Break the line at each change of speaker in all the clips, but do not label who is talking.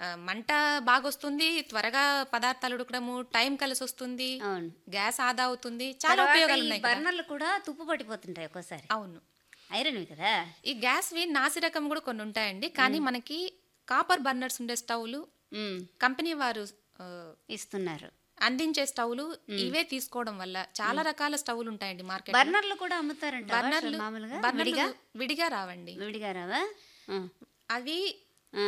ఆ, మంట బాగొస్తుంది త్వరగా పదార్థాలు ఉడకడము టైం కలిసి వస్తుంది
అవును
గ్యాస్ ఆదా అవుతుంది చాలా
తర్వాత
ఉపయోగాలు
ఈ
ఉన్నాయి కదా.
బర్నర్లు కూడా తుప్పు పట్టిపోతుంటాయి ఒక్కోసారి
అవును
ఐరన్వి కదా
ఈ గ్యాస్వి నాసి రకం కూడా కొన్ని ఉంటాయండి కానీ మనకి కాపర్ బర్నర్స్ ఉండే స్టవ్లు
ఉమ్,
కంపెనీ వారు ఆ,
ఇస్తున్నారు
అందించే స్టవ్లు ఇవే తీసుకోవడం వల్ల చాలా రకాల స్టవ్లు ఉంటాయండి మార్కెట్
బర్నర్లు కూడా అమ్ముతారంట
బర్నర్లు
మామూలుగా
బర్నర్లు
విడిగా
విడిగా రావండి
విడిగా రావా ఆ,
అవి
ఆ,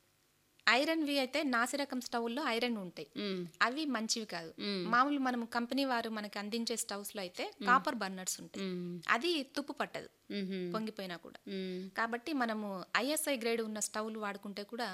ఐరన్ వి అయితే నాసి రకం స్టవ్ల్లో ఐరన్ ఉంటాయి
ఉమ్,
అవి మంచివి కాదు మామూలు మనం కంపెనీ వారు మనకి అందించే స్టవ్స్ లో అయితే కాపర్ బర్నర్స్ ఉంటాయి
ఉమ్,
అది తుప్పు పట్టదు
ఉమ్హు,
పొంగిపోయినా కూడా
ఉమ్,
కాబట్టి మనము ఐఎస్ఐ గ్రేడ్ ఉన్న స్టవ్లు వాడుకుంటే కూడా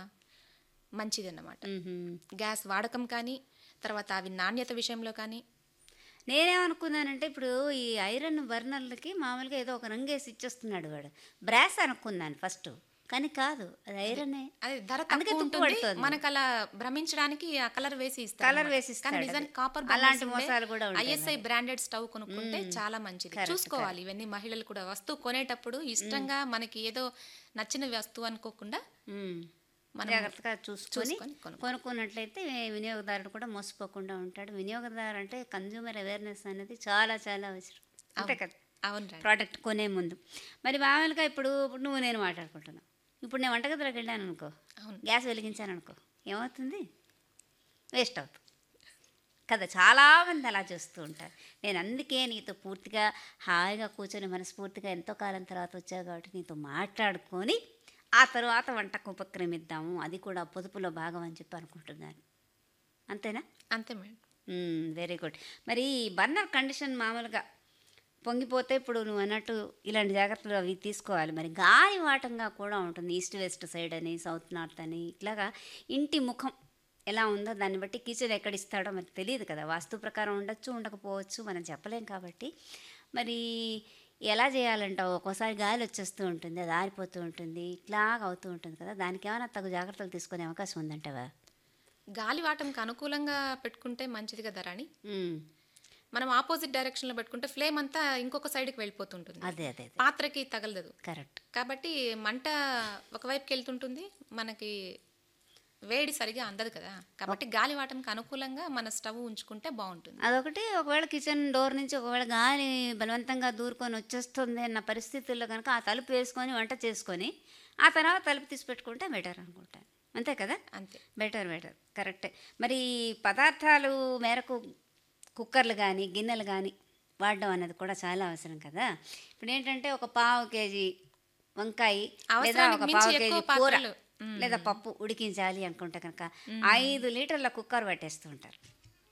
మంచిది అన్నమాట
ఉమ్హు.
గ్యాస్ వాడకం కానీ తర్వాత అవి నాణ్యత విషయంలో కానీ
నేనేమనుకున్నానంటే ఇప్పుడు ఈ ఐరన్ బర్నర్లకి మామూలుగా ఏదో ఒక రంగేసి ఇచ్చేస్తున్నాడు వాడు బ్రాస్ అనుకున్నాను ఫస్ట్ కానీ కాదు అది ఐరనే
అది ధర
అందుకే
తక్కువ
తుప్పు
ఉంటుంది
పడుతోంది.
మనకు అలా భ్రమించడానికి ఆ కలర్ వేసి ఇస్తారు
కలర్
అన్నమాట.
వేసి ఇస్తాడు
కానీ నిజానికి కాపర్
అలాంటి మోసాలు కూడా ఉంటాయి
ఐఎస్ఐ బ్రాండెడ్ స్టవ్ కొనుక్కుంటే చాలా మంచిది చూసుకోవాలి ఇవన్నీ మహిళలు కూడా వస్తువు కొనేటప్పుడు ఇష్టంగా మనకి ఏదో నచ్చిన వస్తువు అనుకోకుండా
ఉమ్.
మనం
జాగ్రత్తగా చూసుకొని
చూసుకొని కొనుక్కో-
కొనుక్కున్నట్లయితే వినియోగదారుడు కూడా మోసపోకుండా ఉంటాడు వినియోగదారు అంటే కన్జ్యూమర్ అవేర్నెస్ అనేది చాలా చాలా అవసరం అంతే కదా
అవును రా
ప్రోడక్ట్ కొనే ముందు మరి మామూలుగా ఇప్పుడు ఇప్పుడు నువ్వు నేను మాట్లాడుకుంటున్నావు ఇప్పుడు నేను వంటగదిలోకి వెళ్ళాను అనుకో
అవును.
గ్యాస్ వెలిగించాను అనుకో ఏమవుతుంది వేస్ట్ అవుతుంది కదా చాలామంది అలా చేస్తూ ఉంటారు నేను అందుకే నీతో పూర్తిగా హాయిగా కూర్చొని మనస్ఫూర్తిగా ఎంతో కాలం తర్వాత వచ్చావు కాబట్టి నీతో మాట్లాడుకొని ఆ తర్వాత వంటకు ఉపక్రమిద్దాము అది కూడా పొదుపులో భాగం అని చెప్పి అనుకుంటున్నాను అంతేనా
అంతే మేడం
వెరీ గుడ్ మరి బర్నర్ కండిషన్ మామూలుగా పొంగిపోతే ఇప్పుడు నువ్వు అన్నట్టు ఇలాంటి జాగ్రత్తలు అవి తీసుకోవాలి మరి గాలి వాటంగా కూడా ఉంటుంది ఈస్ట్ వెస్ట్ సైడ్ అని సౌత్ నార్త్ అని ఇట్లాగా ఇంటి ముఖం ఎలా ఉందో దాన్ని బట్టి కిచెన్ ఎక్కడ ఇస్తాడో మనకు తెలియదు కదా వాస్తు ప్రకారం ఉండొచ్చు ఉండకపోవచ్చు మనం చెప్పలేం కాబట్టి మరి ఎలా చేయాలంటావు ఒక్కోసారి గాలి వచ్చేస్తూ ఉంటుంది అది ఆరిపోతూ ఉంటుంది ఇట్లాగా అవుతూ ఉంటుంది కదా దానికి ఏమైనా తగు జాగ్రత్తలు తీసుకునే అవకాశం ఉందంటావా
గాలి వాటంకి అనుకూలంగా పెట్టుకుంటే మంచిది కదా రాణి
ఉమ్,
మనం ఆపోజిట్ డైరెక్షన్ లో పెట్టుకుంటే ఫ్లేమ్ అంతా ఇంకొక సైడ్ కి వెళ్ళిపోతుంటుంది
అదే అదే అదే
పాత్రకి తగలదు
కరెక్ట్
కాబట్టి మంట ఒకవైపుకి వెళ్తుంటుంది మనకి వేడి సరిగా అందదు కదా కాబట్టి గాలి వాటంకి అనుకూలంగా మన స్టవ్ ఉంచుకుంటే బాగుంటుంది
అదొకటి ఒకవేళ కిచెన్ డోర్ నుంచి ఒకవేళ గాలి బలవంతంగా దూరుకొని వచ్చేస్తుంది అన్న పరిస్థితుల్లో కనుక ఆ తలుపు వేసుకొని వంట చేసుకొని ఆ తర్వాత తలుపు తీసి పెట్టుకుంటే బెటర్ అనుకుంటాను అంతే కదా
అంతే
బెటర్ బెటర్ కరెక్టే మరి పదార్థాలు మేరకు కుక్కర్లు కానీ గిన్నెలు కానీ వాడడం అన్నది కూడా చాలా అవసరం కదా ఇప్పుడు ఏంటంటే ఒక పావు కేజీ వంకాయ లేదా
అవసరానికి
ఒక
మించి
పావు
ఎక్కువ
కేజీ కూర
పాత్రలు.
లేదా పప్పు ఉడికించాలి అనుకుంటే కనుక ఐదు లీటర్ల కుక్కర్ పట్టేస్తూ ఉంటారు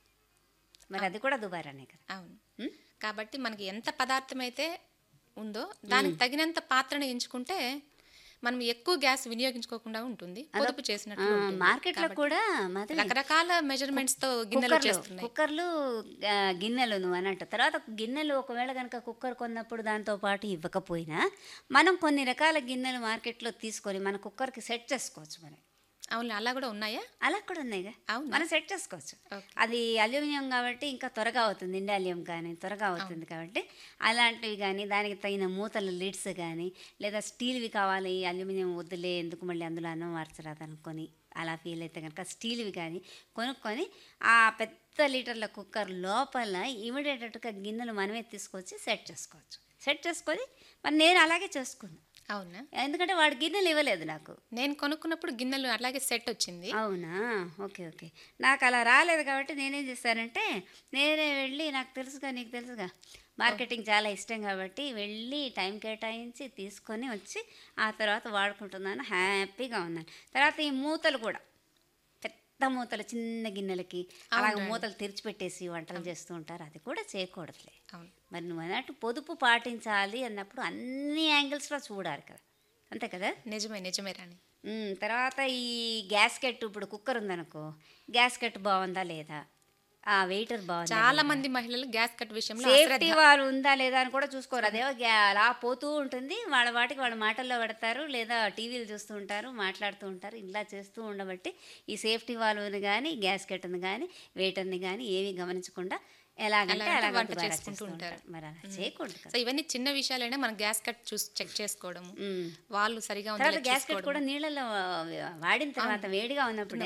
మరి అది కూడా దుబారానే కదా
అవును
ఉం?
కాబట్టి మనకి ఎంత పదార్థం అయితే ఉందో దానికి తగినంత పాత్రను ఎంచుకుంటే మనం ఎక్కువ గ్యాస్ వినియోగించుకోకుండా ఉంటుంది పొదుపు చేసినట్లు ఉంటుంది.
మార్కెట్లో కూడా మాధవి
రకరకాల మెజర్మెంట్స్ తో గిన్నెలు
కుక్కర్లు
చేస్తున్నాయి
కుక్కర్లు ఆ, గిన్నెలు నువ్వు అన్నట్టు తర్వాత గిన్నెలు ఒకవేళ కనుక కుక్కర్ కొన్నప్పుడు దాంతో పాటు ఇవ్వకపోయినా మనం కొన్ని రకాల గిన్నెలు మార్కెట్లో తీసుకొని మన కుక్కర్కి సెట్ చేసుకోవచ్చు మనం
అవును అలా కూడా ఉన్నాయా
అలా కూడా ఉన్నాయిగా
అవునా?
మనం సెట్ చేసుకోవచ్చు
ఓకే.
అది అల్యూమినియం కాబట్టి ఇంకా త్వరగా అవుతుంది ఇండాలియం కానీ త్వరగా అవుతుంది కాబట్టి అలాంటివి కానీ దానికి తగిన మూతల లిడ్స్ కానీ లేదా స్టీల్వి కావాలి అల్యూమినియం వద్దులే ఎందుకు మళ్ళీ అందులో అన్నం మార్చరాదు అనుకొని అలా ఫీల్ అయితే కనుక స్టీల్వి కానీ కొనుక్కొని ఆ పెద్ద లీటర్ల కుక్కర్ లోపల ఇమిడేటట్టుగా గిన్నెలు మనమే తీసుకొచ్చి సెట్ చేసుకోవచ్చు సెట్ చేసుకొని మరి నేను అలాగే చేసుకున్నాను
అవునా
ఎందుకంటే వాడు గిన్నెలు ఇవ్వలేదు నాకు
నేను కొనుక్కున్నప్పుడు గిన్నెలు అలాగే సెట్ వచ్చింది
అవునా ఓకే ఓకే నాకు అలా రాలేదు కాబట్టి నేనేం చేశానంటే నేనే వెళ్ళి నాకు తెలుసుగా నీకు తెలుసుగా మార్కెటింగ్ చాలా ఇష్టం కాబట్టి వెళ్ళి టైం కేటాయించి తీసుకొని వచ్చి ఆ తర్వాత వాడుకుంటున్నాను హ్యాపీగా ఉన్నాను తర్వాత ఈ మూతలు కూడా పెద్ద మూతలు చిన్న గిన్నెలకి అలాగే మూతలు తెరిచిపెట్టేసి వంటలు చేస్తూ ఉంటారు అది కూడా చేయకూడదులే
అవును
మరి నువ్వు అన్నట్టు పొదుపు పాటించాలి అన్నప్పుడు అన్ని యాంగిల్స్లో చూడాలి కదా అంతే కదా
నిజమే నిజమే రాణి
మ్మ్. తర్వాత ఈ గ్యాస్కెట్ ఇప్పుడు కుక్కర్ ఉందనుకో గ్యాస్కెట్ బాగుందా లేదా ఆ వెయిటర్ బాగుందా
చాలా మంది మహిళలు గ్యాస్ కట్ విషయంలో
సేఫ్టీ వారు ఉందా లేదా అని కూడా చూసుకోరు అదేమో గ్యా- అలా పోతూ ఉంటుంది వాళ్ళ వాటికి వాళ్ళ మాటల్లో పెడతారు లేదా టీవీలు చూస్తూ ఉంటారు మాట్లాడుతూ ఉంటారు ఇలా చేస్తూ ఉండబట్టి ఈ సేఫ్టీ వాల్వ్ని కానీ గ్యాస్కెట్ని కానీ వెయిటర్ని కానీ ఏమీ గమనించకుండా ఎలాగంటే
ఎలాగంటే
అలా
వంట
దుబారా
చేసుకుంటూ
చేస్తూ
ఉంటారు.
ఉంటారు మరి అలా చేయకూడదు కదా
సో ఇవన్నీ చిన్న విషయాలైనా మనం గ్యాస్ కట్ చూసి చెక్ చేసుకోవడము
మ్మ్.
వాళ్ళు సరిగా ఉందో
తర్వాత
లేదో
గ్యాస్కెట్
చూసుకోవడము.
కూడా నీళ్ళలో వాడిన తర్వాత వేడిగా ఉన్నప్పుడు